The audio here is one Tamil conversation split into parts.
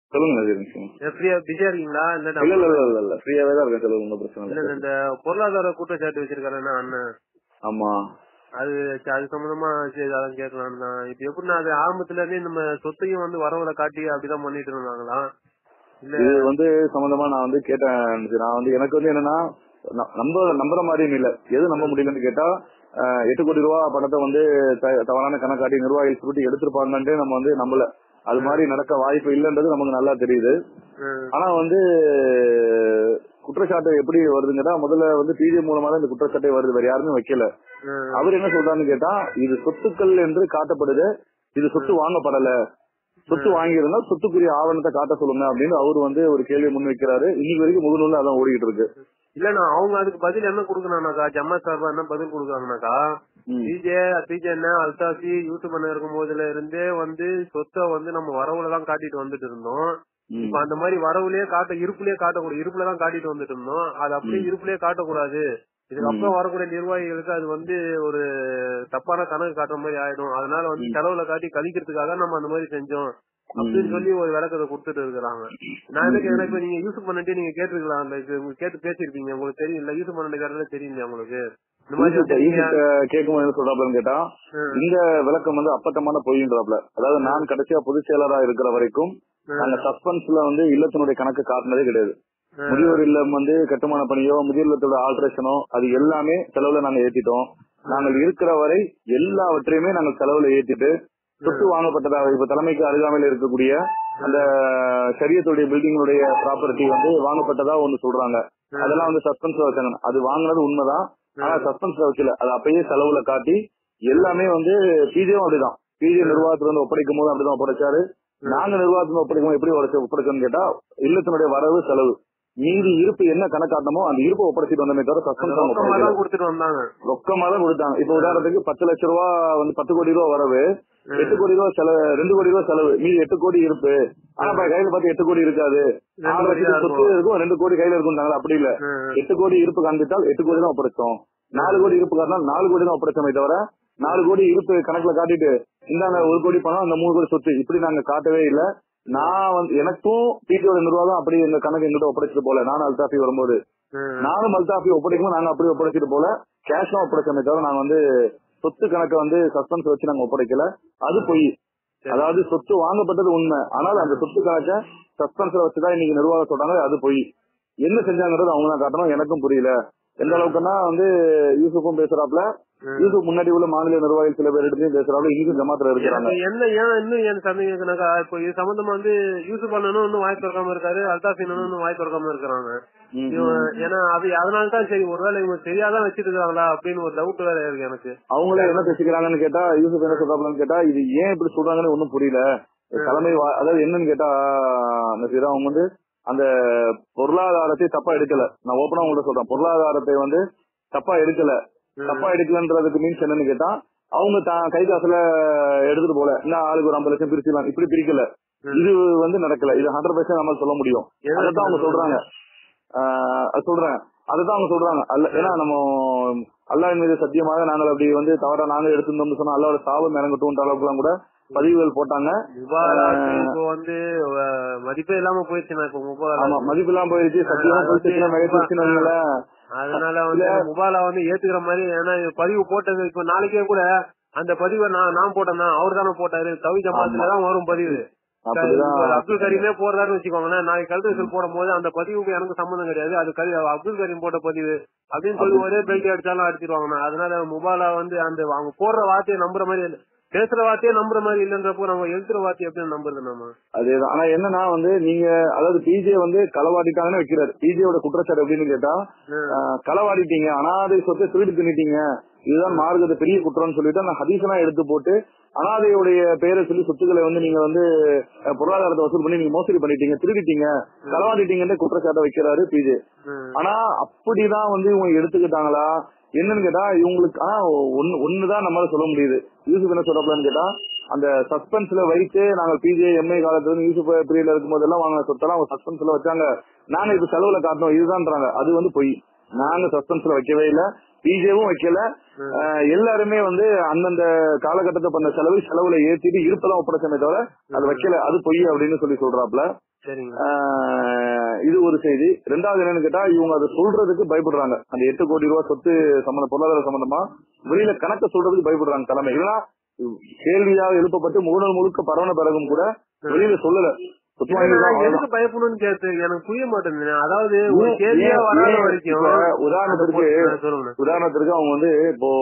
சொல்லுங்க நசீர் நிச்சயம் ஃப்ரீயா பிஸியா இருக்கீங்களா இந்த இல்ல இல்ல இல்ல இல்ல இல்ல ஃப்ரீயாவே தான் இருக்கேன் சொல்லுங்க ஒன்றும் பிரச்சனை இல்ல இல்ல இந்த பொருளாதார குற்றச்சாட்டு வச்சிருக்காருன்னா அண்ணன் ஆமா அது சரி, அது சம்பந்தமா சரி அதான் கேட்கலாம் தான் இப்ப எப்படின்னா அது ஆரம்பத்துல இருந்தே நம்ம சொத்தையும் வந்து வரவுல காட்டி அப்படிதான் பண்ணிட்டு இருந்தாங்களாம் இல்ல இது வந்து சம்பந்தமா நான் வந்து கேட்டேன் நசீர். நான் வந்து எனக்கு வந்து என்னன்னா ந- நம்ப நம்புற மாதிரியும் இல்ல எது நம்ப முடியலன்னு கேட்டா அஹ், எட்டு கோடி ரூபா பணத்தை வந்து த- தவறான கணக்காட்டி நிர்வாகிகள் சுருட்டி எடுத்திருப்பாங்கன்ட்டு நம்ம வந்து நம்பல அது மாதிரி நடக்க வாய்ப்பு இல்லைன்றது நமக்கு நல்லா தெரியுது ம், ஆனா வந்து குற்றச்சாட்டு எப்படி வருதுங்கன்னா முதல்ல வந்து பிஜே மூலமா தான் இந்த குற்றச்சாட்டே வருது வேற யாருமே வைக்கல ம், அவர் என்ன சொல்றாருன்னு கேட்டா இது சொத்துக்கள் என்று காட்டப்படுது இது சொத்து வாங்கப்படல சொத்து வாங்கியிருந்தா சொத்துக்குரிய ஆவணத்தை காட்ட சொல்லுங்க அப்படின்னு அவர் வந்து ஒரு கேள்வி முன்வைக்கிறாரு இன்னைக்கு வரைக்கும் முகநூல்ல அதான் ஓடிட்டு இருக்கு இல்லண்ணா அவங்க அதுக்கு பதில் என்ன கொடுக்கணும்னாக்கா ஜம்மா சார்பா என்ன பதில் கொடுக்குறாங்கனாக்கா ம். பிஜே பிஜே என்ன அல்தாசி யூடியூப் பண்ண இருக்கும் போதுல இருந்தே வந்து சொத்தை வந்து நம்ம வரவுல தான் காட்டிட்டு வந்துட்டு இருந்தோம் ம். இப்ப அந்த மாதிரி வரவுலயே காட்ட இருப்புலயே காட்டக்கூடாது இருப்புல தான் காட்டிட்டு வந்துட்டு இருந்தோம் அது அப்படியே இருப்புலயே காட்டக்கூடாது இதுக்கப்புறம் வரக்கூடிய நிர்வாகிகளுக்கு அது வந்து ஒரு தப்பான கணக்கு காட்டுற மாதிரி ஆயிடும் அதனால வந்து செலவுல காட்டி கழிக்கிறதுக்காக நம்ம அந்த மாதிரி செஞ்சோம் அப்படின்னு சொல்லி ஒரு விளக்கத்தை கொடுத்துட்டு இருக்கிறாங்க நான் என்ன கேக்குறேன் இப்ப நீங்க யூஸ் பண்ணிட்டு நீங்க கேட்டிருக்கலாம் அந்த இது உங்களுக்கு கேட்டு பேசிருப்பீங்க உங்களுக்கு தெரியும் இல்ல யூஸ் பண்ண காரணம் தெரியும் உங்களுக்கு இந்த மாதிரி வந்து நீங்க- கேட்கும் என்ன சொல்றாப்லன்னு கேட்டா ம், இந்த விளக்கம் வந்து அப்பட்டமான பொய்ன்றாப்ல அதாவது நான் கடைசியா பொதுச் செயலரா இருக்கிற வரைக்கும் நாங்க சஸ்பென்ஸ்ல வந்து இல்லத்தினுடைய கணக்கு காட்டினதே கிடையாது ம், முதியோர் இல்லம் வந்து கட்டுமான பணியோ முதியோர் இல்லத்தோட ஆல்ட்ரேஷனோ அது எல்லாமே செலவுல நாங்க ஏத்திட்டோம் நாங்கள் இருக்கிற வரை எல்லாவற்றையுமே நாங்கள் செலவுல ஏத்திட்டு சொத்து வாங்கப்பட்டதாக இப்ப தலைமைக்கு அருகாமையில் இருக்கக்கூடிய அந்த சரியத்துடைய பில்டிங்களுடைய ப்ராப்பர்ட்டி வந்து வாங்கப்பட்டதா ஒண்ணு சொல்றாங்க அதெல்லாம் வந்து சஸ்பென்ஸ்ல வச்சாங்க அது வாங்குனது உண்மைதான் ஆனா சஸ்பென்ஸ்ல வைக்கல அது அப்பயே செலவுல காட்டி எல்லாமே வந்து பிஜேவும் அப்படிதான் பிஜே நிர்வாகத்துல வந்து ஒப்படைக்கும் போது அப்படிதான் ஒப்படைச்சாரு நாங்க நிர்வாகத்துல ஒப்படைக்கும் போது எப்படி ஒப்படைச்ச- ஒப்படைச்சோம்னு கேட்டா இல்லத்தினுடைய வரவு செலவு மீதி இருப்பு என்ன கணக்காட்டமோ அந்த இருப்பை ஒப்படைச்சிட்டு வந்தமே தவிர சஸ்பென்ஸ் அவங்க ரொக்கமா ஒப்படைக்கல. தான் கொடுத்துட்டு வந்தாங்க ரொக்கமா தான் கொடுத்தாங்க இப்ப உதாரணத்துக்கு பத்து லட்ச ரூபா வந்து பத்து கோடி ரூபா வரவு எட்டு கோடி ரூபா செலவு ரெண்டு கோடி ரூபா செலவு மீதி எட்டு கோடி இருப்பு ஆனா இப்ப கையில பார்த்து எட்டு கோடி இருக்காது ரெண்டு ஆறு கோடி தான் லட்சத்துக்கு சொத்து இருக்கும் ரெண்டு கோடி கையில இருக்கும்னாங்களா அப்படி இல்ல ம், எட்டு கோடி இருப்பு காண்பித்தால் எட்டு கோடி தான் ஒப்படைச்சோம் நாலு கோடி இருப்பு காட்டினா நாலு கோடி தான் ஒப்படைச்சோமே தவிர நாலு கோடி இருப்பு கணக்குல காட்டிட்டு இந்தாங்க ஒரு கோடி பணம் அந்த மூணு கோடி சொத்து இப்படி நாங்க காட்டவே இல்ல நான் வந்து எனக்கும் பிடிஓட நிர்வாகம் அப்படி எங்க கணக்கு எங்கிட்ட ஒப்படைச்சிட்டு போல நானும் அல்தாஃபி வரும்போது ம், நானும் அல்தாஃபி ஒப்படைக்கும் நாங்க அப்படி ஒப்படைச்சிட்டு போல கேஷ் தான் ஒப்படைச்சோமே தவிர நாங்க வந்து சொத்து கணக்கை வந்து சஸ்பென்ஸ் வச்சு நாங்க ஒப்படைக்கல அது பொய் அதாவது சொத்து வாங்கப்பட்டது உண்மை ஆனால் அந்த சொத்து கணக்கை சஸ்பென்ஸ்ல வச்சுதான் இன்னைக்கு நிர்வாகம் சொல்றாங்க அது பொய் என்ன செஞ்சாங்கிறது அவங்க தான் காட்டணும் எனக்கும் புரியல எந்த அளவுக்குன்னா வந்து யூசுஃபும் பேசுறாப்ல யூசுப் முன்னாடி உள்ள மாநில நிர்வாகிகள் சில பேர் எடுத்து பேசுறாப்ல இன்னைக்கும் ஜமாத்துல இருக்கிறாங்க எனக்கு என்ன ஏன் இன்னும் என் சந்தேகம் இருக்குனாக்கா இப்போ இது சம்பந்தமா வந்து யூசுப் அண்ணனும் இன்னும் வாய் திறக்காம இருக்காரு அல்தாஃப் அண்ணனும் இன்னும் வாய் திறக்காம இருக்கிறாங்க ம், இவன் ஏன்னா அது அதனால தான் சரி ஒருவேளை இவங்க சரியாதான் வச்சிட்டு இருக்காங்களா அப்படின்னு ஒரு டவுட் வேற இருக்கு எனக்கு அவங்களே என்ன பேசிக்கிறாங்கன்னு கேட்டா யூசுப் என்ன சொல்றாங்கன்னு கேட்டா இது ஏன் இப்படி சொல்றாங்கன்னு ஒண்ணும் புரியல தலைமை வா- அதாவது என்னன்னு கேட்டா நசீரா அவங்க வந்து அந்த பொருளாதாரத்தை தப்பா எடுக்கல நான் ஓப்பனா உங்கள்ட்ட சொல்றேன் பொருளாதாரத்தை வந்து தப்பா எடுக்கல தப்பா எடுக்கலன்றதுக்கு மீன்ஸ் என்னன்னு கேட்டா அவங்க தான் கை காசுல எடுத்துட்டு போல இன்னும் ஆளுக்கு ஒரு ஐம்பது லட்சம் பிரிச்சுலாம் இப்படி பிரிக்கல இது வந்து நடக்கல இது ஹண்ட்ரட் பர்சன்ட் நம்ம சொல்ல முடியும் அதான் அவங்க சொல்றாங்க ஆஹ் அது சொல்றேன் அதுதான் அவங்க சொல்றாங்க அல்ல ஏன்னா நம்ம அல்லாஹ்வின் மீது சத்தியமாக நாங்கள் அப்படி வந்து தவறா நாங்க எடுத்திருந்தோம்னு சொன்னா அல்லாவோட சாபம் இறங்கட்டும்ன்ற அளவுக்குலாம் கூட பதிவுகள் போட்டாங்க முபாராக்கு இப்போ வந்து அஹ், மதிப்பே இல்லாம போயிடுச்சுண்ணா இப்போ முபாரா ஆமா மதிப்பு எல்லாம் போயிருச்சு சத்தியமா அது வந்து போயிடுச்சு மிகச்சிருச்சுன்னு வைங்களேன். அதனால வந்து முபாலா வந்து ஏத்துக்கிற மாதிரி ஏன்னா இது பதிவு போட்டது இப்போ நாளைக்கே கூட அந்த பதிவை நான் நான் போட்டேன்னா அவர் தானே போட்டாரு தவி ஜமாத்துல தான் வரும் பதிவு அப்படிதான் இப்ப அப்துல் கரீமே போறதான்னு வச்சுக்கோங்களேன் நாளைக்கு கல்வி போடும் போது அந்த பதிவுக்கு எனக்கு சம்மந்தம் கிடையாது அது கரி அப்துல் கரீம் போட்ட பதிவு அப்படின்னு சொல்லி ஒரே பெல்ட் அடிச்சாலும் அடிச்சிருவாங்கண்ணா அதனால முபாலா வந்து அந்த அவங்க போடுற வார்த்தையை நம்புற மாதிரி இல்ல. பேசுற வார்த்தையே நம்புற மாதிரி இல்லன்றப்போ நம்ம எழுத்துற வார்த்தை எப்படி நம்புறது நம்ம அதேதான் ஆனா என்னன்னா வந்து நீங்க அதாவது பிஜே வந்து களவாடிட்டாங்கன்னு வைக்கிறாரு பிஜேயோட குற்றச்சாட்டு எப்படின்னு கேட்டா ஆஹ், களவாடிட்டீங்க அனாதை சொத்தை திருடி தின்னுட்டீங்க இதுதான் மார்க்கத்தை பெரிய குற்றம்னு சொல்லிட்டு அந்த ஹதீசெல்லாம் எடுத்து போட்டு அனாதையுடைய பெயரை சொல்லி சொத்துக்களை வந்து நீங்க வந்து அஹ், பொருளாதாரத்தை வசூல் பண்ணி நீங்க மோசடி பண்ணிட்டீங்க திருடிட்டீங்க களவாடிட்டீங்கன்னு குற்றச்சாட்டை வைக்கிறாரு பிஜே ம். ஆனா அப்படிதான் வந்து இவங்க எடுத்துக்கிட்டாங்களா என்னன்னு கேட்டா இவங்களுக்கு ஆனா ஒன்னு ஒண்ணுதான் நம்மளால சொல்ல முடியுது யூசுப் என்ன சொல்றப்பலன்னு கேட்டா அந்த சஸ்பென்ஸ்ல வைத்து நாங்க பிஜே எம்ஏ காலத்துல இருந்து யூசுப் பிரியல இருக்கும் போதெல்லாம் வாங்கின சொத்தெல்லாம் அவங்க சஸ்பென்ஸ்ல வச்சாங்க நாங்க இப்ப செலவுல காட்டணும் இதுதான்றாங்க அது வந்து பொய் நாங்க சஸ்பென்ஸ்ல வைக்கவே இல்ல பிஜேவும் வைக்கல அஹ், எல்லாருமே வந்து அந்தந்த காலகட்டத்தை பண்ண செலவு செலவுல ஏத்திட்டு இருப்பதான் ஒப்படைச்சமே தவிர அது வைக்கல அது பொய் அப்படின்னு சொல்லி சொல்றாப்ல சரிங்க ஆஹ் இது ஒரு செய்தி ரெண்டாவது என்னன்னு கேட்டா இவங்க அதை சொல்றதுக்கு பயப்படுறாங்க அந்த எட்டு கோடி ரூபாய் சொத்து சம்பந்த பொருளாதார சம்பந்தமா வெளியில கணக்க சொல்றதுக்கு பயப்படுறாங்க தலைமை இல்லைன்னா கேள்வியாக எழுப்பப்பட்டு மூணு முழுக்க பரவன பிறகும் கூட வெளியில சொல்லல சொத்து இல்ல, வாங்கியிருக்காங்க, நான் அவ்வளவுதான். எதுக்கு பயப்படணும்னு கேட்டு எனக்கு புரிய மாட்டேங்குது அதாவது ஒரு ஏன், கேள்வியா ஏன், வராத ஏன் வரைக்கும் இப்ப அந்த உதாரணத்திற்கு பொ- சொல்லுங்க உதாரணத்திற்கு அவங்க வந்து இப்போ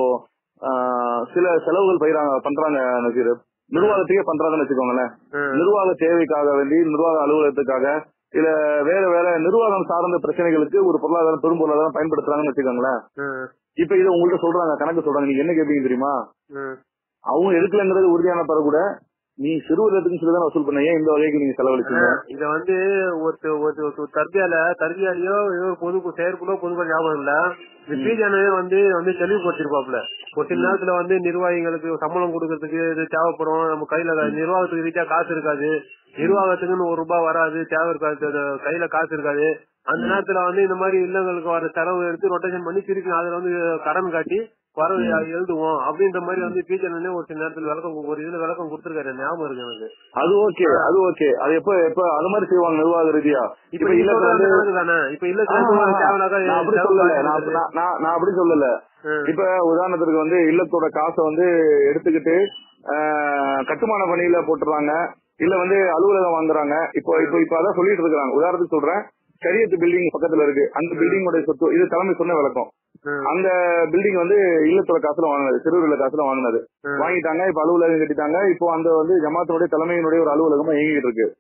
ஆஹ், சில செலவுகள் பயிராங்க பண்றாங்க நசீர் நிர்வாகத்தையே பண்றாங்கன்னு வச்சுக்கோங்களேன் ம். நிர்வாக தேவைக்காக வேண்டி நிர்வாக அலுவலகத்துக்காக இல்ல வேற வேற நிர்வாகம் சார்ந்த பிரச்சனைகளுக்கு ஒரு பொருளாதாரம் பெரும் பொருளாதாரம் பயன்படுத்துறாங்கன்னு வச்சுக்கோங்களேன் ம், இப்ப இதை உங்கள்ட்ட சொல்றாங்க கணக்கு சொல்றாங்க நீங்க என்ன கேட்பீங்க தெரியுமா ம். அவங்க எடுக்கலங்கிறது உறுதியான பிறகு கூட நீ சிறுவர்களுக்கு சொல்லி தான் வசூல் பண்ண ஏன் இந்த வகைக்கு நீங்க செலவழிச்சீங்க இத வந்து ஒரு ஒரு ஒரு தர்பியால தர்பியாலையோ ஏதோ ஒரு பொது செயற்குள்ளோ பொதுக்குள்ள ஞாபகம் இல்ல இந்த பிஜானவே வந்து வந்து தெளிவுபடுத்திருப்பாப்ல ஒரு சில நேரத்துல வந்து நிர்வாகிகளுக்கு சம்பளம் கொடுக்கறதுக்கு இது தேவைப்படும் நம்ம கையில நிர்வாகத்துக்கு ரீதியா காசு இருக்காது நிர்வாகத்துக்குன்னு ஒரு ரூபாய் வராது தேவை இருக்காது அது கையில காசு இருக்காது அந்த நேரத்துல வந்து இந்த மாதிரி இல்லங்களுக்கு வர செலவு எடுத்து ரொட்டேஷன் பண்ணி திருப்பி அதுல வந்து கடன் காட்டி வரவு எழுதுவோம் அப்படின்ற மாதிரி வந்து பிஜனே ஒரு சில நேரத்துல விளக்கம் ஒரு இதுல விளக்கம் கொடுத்திருக்காரு ஞாபகம் இருக்கு எனக்கு அது ஓகே அது ஓகே அது எப்ப எப்ப அது மாதிரி செய்வாங்க நிர்வாக ரீதியா இப்ப இப்ப நீ இல்ல சொல்றது வந்து அந்த கணக்கு தானே இப்ப இல்ல ஆமா, நான் அப்படி சொல்லல நான் அப்ப- தேவையில்லாத நான் நான் நான் அப்படி சொல்லல இப்ப உதாரணத்துக்கு வந்து இல்லத்தோட காசை வந்து எடுத்துக்கிட்டு ஆஹ், கட்டுமான பணியில போட்டுறாங்க இல்ல வந்து அலுவலகம் வாங்குறாங்க இப்போ இப்போ இப்ப அதான் சொல்லிட்டு இருக்காங்க உதாரணத்துக்கு சொல்றேன் கரியத்து பில்டிங் பக்கத்துல இருக்கு அந்த பில்டிங்கோட சொத்து இது தலைமை சொன்ன விளக்கம் அந்த பில்டிங் வந்து இல்லத்தோட காசுல வாங்கினது சிறுவர்கள காசுல வாங்கினது வாங்கிட்டாங்க இப்ப அலுவலகம் கட்டிட்டாங்க இப்போ அந்த வந்து ஜமாத்தினுடைய தலைமையினுடைய ஒரு அலுவலகமா இயங்கிட்டு இருக்கு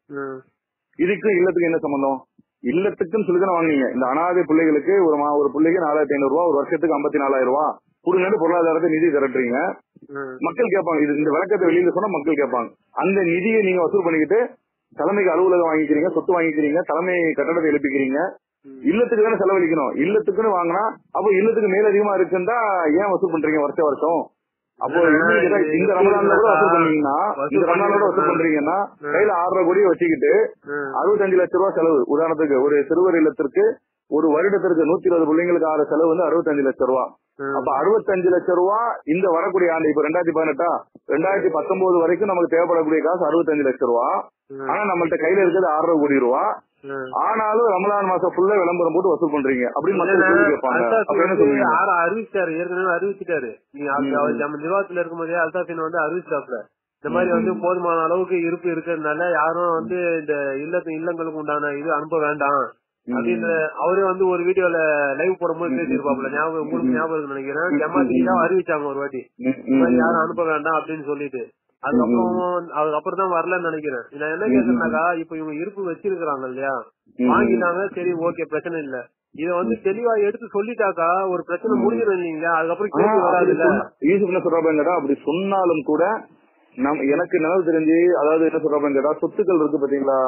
இதுக்கு இல்லத்துக்கு என்ன சம்பந்தம் இல்லத்துக்குன்னு சொல்லி தானே வாங்குனீங்க இந்த அனாதை பிள்ளைகளுக்கு ஒரு மா ஒரு பிள்ளைக்கு நாலாயிரத்தி ஐநூறு ரூபா ஒரு வருஷத்துக்கு ஐம்பத்தி நாலாயிரம் ரூபா புடுங்கன்னு பொருளாதாரத்தை நிதி திரட்டுறீங்க மக்கள் கேட்பாங்க இது இந்த விளக்கத்தை வெளியில சொன்னா மக்கள் கேட்பாங்க அந்த நிதியை நீங்க வசூல் பண்ணிக்கிட்டு தலைமைக்கு அலுவலகம் வாங்கிக்கிறீங்க சொத்து வாங்கிக்கிறீங்க தலைமை கட்டடத்தை எழுப்பிக்கிறீங்க இல்லத்துக்கு தானே செலவழிக்கணும் இல்லத்துக்குன்னு வாங்கினா அப்போ இல்லத்துக்கு மேலதிகமா இருக்குன்னா ஏன் வசூல் பண்றீங்க வருஷ வருஷம் அப்போ இன்னும் கேட்டா இந்த ரமலான்ல கூட வசூல் பண்ணீங்கன்னா இந்த ரமலான்ல கூட வசூல் பண்றீங்கன்னா கையில ஆறரை கோடியை வச்சுக்கிட்டு அறுபத்தஞ்சு லட்சம் ரூபாய் செலவு உதாரணத்துக்கு ஒரு சிறுவர் இல்லத்திற்கு ஒரு வருடத்திற்கு நூத்தி இருபது பிள்ளைங்களுக்கு ஆற செலவு வந்து அறுபத்தஞ்சு லட்சம் ரூபாய் அப்ப அறுபத்தஞ்சு லட்சம் ரூபாய் இந்த வரக்கூடிய ஆண்டு இப்ப ரெண்டாயிரத்தி பதினெட்டா ரெண்டாயிரத்தி பத்தொன்பது வரைக்கும் நமக்கு தேவைப்படக்கூடிய காசு அறுபத்தஞ்சு லட்சம் ரூபாய் ஆனா நம்மள்ட்ட கையில இருக்கிறது ஆறரை கோடி ரூபாய் ஆனாலும் ரமலான் மாசம் ஃபுல்லா விளம்பரம் போட்டு வசூல் பண்றீங்க அப்படின்னு மக்கள் கேள்வி கேட்பாங்க அப்ப என்ன சொல்லுவீங்க ஆறு அறிவிச்சிட்டாரு ஏற்கனவே அறிவிச்சிட்டாரு நீங்க அது- அவர் நம்ம நிர்வாகத்துல இருக்கும்போதே அல்தாஃபின் வந்து அறிவிச்சிட்டாப்ல இந்த மாதிரி வந்து போதுமான அளவுக்கு இருப்பு இருக்கிறதுனால யாரும் வந்து இந்த இல்லத்து இல்லங்களுக்கு உண்டான இது அனுப்ப வேண்டாம் அப்படின்னு அவரே வந்து ஒரு வீடியோல லைவ் போடும்போது பேசியிருப்பாப்ல ஞாபகம் உங்களுக்கு ஞாபகம் இருக்குன்னு நினைக்கிறேன் ஜமாத்தி தான் அறிவிச்சாங்க ஒரு வாட்டி ம், இந்த ம், மாதிரி யாரும் அனுப்ப வேண்டாம் அப்படின்னு சொல்லிட்டு அதுக்கப்புறம் அதுக்கப்புறம் தான் வரலன்னு நினைக்கிறேன் நான் என்ன கேக்குறேன்னாக்கா இப்ப இவங்க இருப்பு வச்சிருக்கிறாங்க இல்லையா ம். வாங்கிட்டாங்க சரி ஓகே பிரச்சனை இல்ல இத வந்து தெளிவா எடுத்து சொல்லிட்டாக்கா ஒரு பிரச்சனை முடிஞ்சிடும் இல்லைங்களா அதுக்கப்புறம் ஆனா, கேள்வி அப்படி வராதுல்ல சொன்ன- யூசுப் என்ன சொல்றாங்க கேட்டா அப்படி சொன்னாலும் கூட நம் எனக்கு நினைவு தெரிஞ்சு அதாவது என்ன சொல்றாங்க கேட்டா சொத்துக்கள் இருக்கு பாத்தீங்களா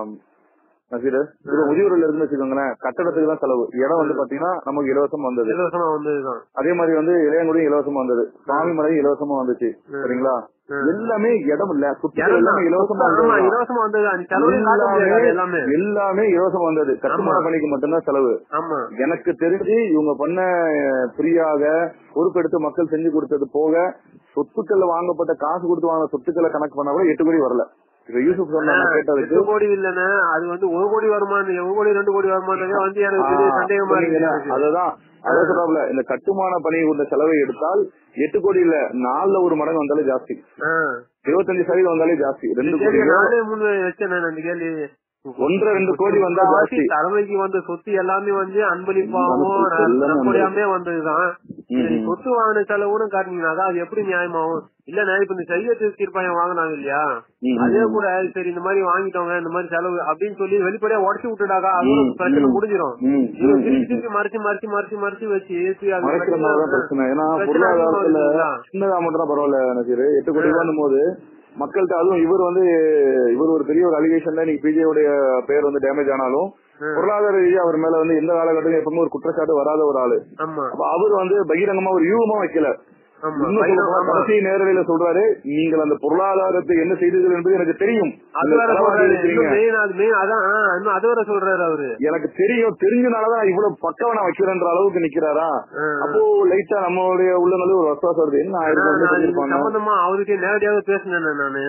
நசீர் இப்ப முதியோர்கள் இருக்குன்னு வச்சுக்கோங்களேன் கட்டடத்துக்கு தான் செலவு இடம் வந்து பாத்தீங்கன்னா நமக்கு இலவசம் வந்தது இலவசமா வந்ததுதான் அதே மாதிரி வந்து இளையங்குடியும் இலவசமா வந்தது சுவாமி மலையும் இலவசமா வந்துச்சு சரிங்களா எல்லாமே இடம் இல்ல சுற்றுலா எல்லாமே இலவசமா ஆமா வந்தது இலவசமா வந்தது அந்த செலவே காட்ட முடியாது எல்லாமே எல்லாமே இலவசம் வந்தது கட்டுமான பணிக்கு மட்டும்தான் செலவு ஆமா எனக்கு தெரிஞ்சு இவங்க பண்ண ஃப்ரீயாக பொறுப்பெடுத்து மக்கள் செஞ்சு கொடுத்தது போக சொத்துக்கள்ல வாங்கப்பட்ட காசு கொடுத்து வாங்கின சொத்துக்களை கணக்கு பண்ணா கூட எட்டு கோடி வரல இப்ப யூசுப் சொன்ன நான் கேட்டதுக்கு எட்டு கோடி இல்லன்னு அது வந்து ஒரு கோடி வருமானம் ஒரு கோடி ரெண்டு கோடி வருமானமே வந்து எனக்கு பெரிய சந்தேகமா சொன்னீங்கல்ல, இருக்கு அதுதான் அதான் சொல்றாப்ல இந்த கட்டுமான பணி உள்ள செலவை எடுத்தால் எட்டு கோடி இல்ல நாலுல ஒரு மடங்கு வந்தாலே ஜாஸ்தி ஆ. இருபத்தஞ்சு சதவீதம் வந்தாலே ஜாஸ்தி ரெண்டு இந்த கோடி கேள்வி நானே முன் வச்சேன் நான் இந்த கேள்வி ஒன்றரை ரெண்டு கோடி வந்தா முக்காவாசி ஜாஸ்தி தலைமைக்கு வந்த சொத்து எல்லாமே வந்து அன்பளிப்பாகவும் சொத்து எல்லாமே நற்படியாமே வந்ததுதான் ம், சரி, ம். சொத்து வாங்கின செலவுன்னு காட்டினீங்கன்னா அது எப்படி நியாயமாகும் இல்ல நான் இப்ப இந்த சையத்து தீர்ப்பாயம் வாங்கினாங்க இல்லையா ம், அதே ம். கூட சரி இந்த மாதிரி வாங்கிட்டோங்க இந்த மாதிரி செலவு அப்படின்னு சொல்லி வெளிப்படையா உடச்சு விட்டுட்டாக்கா அது ஒரு ம், பிரச்சனை ம். முடிஞ்சிடும் ம், இவங்க ம், திருப்பி ம். திருப்பி மறைச்சு மறைச்சு மறைச்சு மறைச்சு வச்சு ஏசி அது மறைக்கிறதுனாலதான் பிரச்சனை ஏன்னா பிரச்சனை அதிகமா பொருளாதாரத்துல வருதுங்களா? சின்னதா மட்டும் தான் பரவாயில்ல நசீர் எட்டு கோடி ரூபாய் போது மக்கள்கிட்ட அதுவும் இவர் வந்து இவர் ஒரு பெரிய ஒரு அலிகேஷன்ல நீங்க பிஜே உடைய பேர் வந்து டேமேஜ் ஆனாலும் ம். பொருளாதார ரீதியா அவர் மேல வந்து எந்த காலகட்டத்திலும் எப்பவுமே ஒரு குற்றச்சாட்டு வராத ஒரு ஆளு ஆமா அப்ப அவர் வந்து பகிரங்கமா ஒரு யூகமா வைக்கல ஆமா இன்னும் சொல்ல போனா ஆமா. கடைசி நேரடியில சொல்றாரு நீங்கள் அந்த பொருளாதாரத்தை என்ன செய்தீர்கள் என்பது எனக்கு தெரியும் அது நீங்க வேற செலவாக்கி சொல்றாரு இருக்கிறீங்க. இன்னும் main அது main அதான் ஆ, இன்னும் அது வேற சொல்றாரு அவரு எனக்கு தெரியும் தெரிஞ்சனாலதான் நான் இவ்வளவு பக்கவா நான் வைக்கிறேன்ற அளவுக்கு நிக்கிறாரா ஆ. அப்போ லைட்டா நம்மளுடைய உள்ளங்களும் ஒரு வசுவாசம் வருது என்ன ஆயிரம் நான் வந்து இது சொல்லியிருப்பாங்க சம்பந்தமா அவர்கிட்ட நேரடியாக பேசினேன் நானு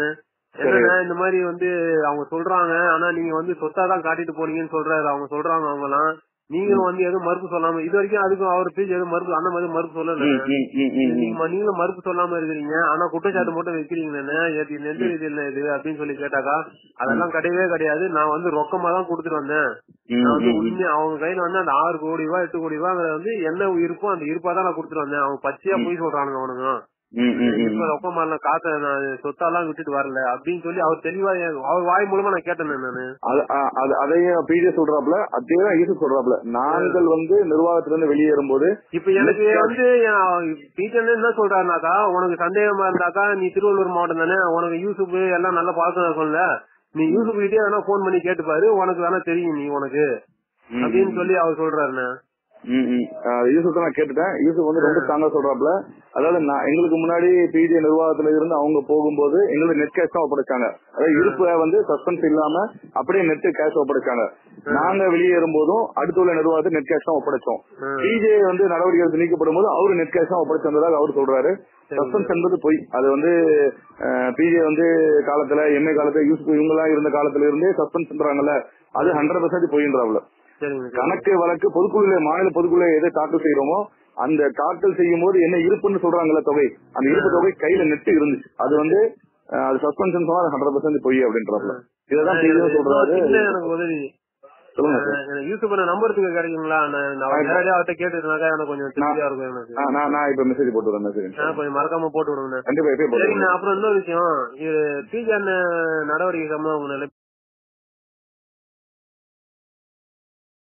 என்னன்னா இந்த மாதிரி வந்து அவங்க சொல்றாங்க ஆனா நீங்க வந்து சொத்தா தான் காட்டிட்டு போனீங்கன்னு சொல்றாரு அவங்க சொல்றாங்க அவங்க எல்லாம் நீங்களும் வந்து எதுவும் மறுப்பு சொல்லாம இது வரைக்கும் அதுக்கும் அவர் பேஜ் எதுவும் மறுப்பு அந்த மாதிரி மறுப்பு சொல்லல ம், ம், ம், ம், ம். நீங்க நீங்களும் மறுப்பு சொல்லாம இருக்கிறீங்க ஆனா குற்றச்சாட்டு மட்டும் வைக்கிறீங்க இது எந்த இது இல்ல இது அப்படின்னு சொல்லி கேட்டாக்கா அதெல்லாம் கிடையவே கிடையாது நான் வந்து ரொக்கமா தான் கொடுத்துட்டு வந்தேன் ம், நான் வந்து ம், ம். உண்மையா அவங்க கையில வந்து அந்த ஆறு கோடி ரூபாய் எட்டு கோடி ரூபாய் வந்து என்ன இருப்போ அந்த இருப்பா தான் நான் கொடுத்துட்டு வந்தேன் அவங்க பச்சையா போய் சொல்றானுங்க அவனுங்க ம், ம், ம். இப்ப ரொக்கமா இல்ல காத்த நான் சொத்தாலாம் விட்டுட்டு வரல அப்படின்னு சொல்லி அவர் தெளிவா என்- அவர் வாய் மூலமா நான் கேட்டேன் நானு அது அ- அது- அதையும் பிஜே சொல்றாப்ல அதேதான் யூசுப் சொல்றாப்ல நாங்கள் வந்து நிர்வாகத்துல இருந்து வெளியேறும் போது இப்ப எனக்கு வந்து டீச்சர் என்ன சொல்றாருனாக்கா உனக்கு சந்தேகமா இருந்தாக்கா நீ திருவள்ளூர் மாவட்டம் தானே உனக்கு யூசுப் எல்லாம் நல்ல பழக்கம் இருக்கும்ல நீ யூசுப் கிட்டே வேணா போன் பண்ணி கேட்டுப்பாரு உனக்கு வேணா தெரியும் நீ உனக்கு ம், அப்படின்னு சொல்லி அவர் சொல்றாருண்ணே ம், ம். அஹ் யூசுப் நான் கேட்டுட்டேன் யூசுப் வந்து ரொம்ப ஸ்ட்ராங்கா சொல்றாப்ல அதாவது நான் எங்களுக்கு முன்னாடி பிஜே நிர்வாகத்துல இருந்து அவங்க போகும்போது எங்களுக்கு நெட் கேஷ் தான் ஒப்படைச்சாங்க அதாவது இருப்பை வந்து சஸ்பென்ஸ் இல்லாம அப்படியே நெட் கேஷ் ஒப்படைச்சாங்க நாங்க வெளியேறும் போதும் அடுத்த உள்ள நிர்வாகத்தை நெட் கேஷ் தான் ஒப்படைச்சோம் ம். பிஜே வந்து நடவடிக்கை எடுத்து நீக்கப்படும் போது அவரு நெட் கேஷ் தான் ஒப்படைச்சு வந்ததாக அவர் சொல்றாரு சஸ்பென்ஸ் என்பது பொய் அது வந்து பிஜே வந்து காலத்துல எம்ஏ காலத்துல யூசுப் இவங்க எல்லாம் இருந்த காலத்துல இருந்தே சஸ்பென்ஸ் பண்றாங்கல்ல அது ஹண்ட்ரட் பர்சன்ட் பொய்ன்றாப்ல சரிங்க சரி. கணக்கு வழக்கு பொதுக்குழுல மாநில பொதுக்குழுல எதை தாக்கல் செய்யறோமோ அந்த தாக்கல் செய்யும் போது என்ன இருப்புன்னு சொல்றாங்கல்ல தொகை அந்த இருப்பு தொகை கையில நெட்டு இருந்துச்சு அது வந்து அஹ், அது சஸ்பென்ஷன் சொன்னா அது ஹண்ட்ரட் பர்சன்ட் பொய் அப்படின்றாப்ல இததான் பிஜே சொல்றாரு சின்ன எனக்கு உதவி சொல்லுங்க சார் எனக்கு யூசுப் நம்பருக்கு கிடைக்குங்களா நான் நான் நேரடியா அவர்கிட்ட கேட்டுருந்தாக்கா எனக்கு கொஞ்சம் திருப்தியா இருக்கும் எனக்கு நான் நான் நான் இப்ப மெசேஜ் போட்டு வரேன் மெசேஜ் ஆ, கொஞ்சம் மறக்காம போட்டு விடுங்க கண்டிப்பா எப்பயே போட்டு சரிங்கண்ணா அப்புறம் இன்னொரு விஷயம் இது பிஜே நடவடிக்கை சம்பந்தம் உங்க நிலை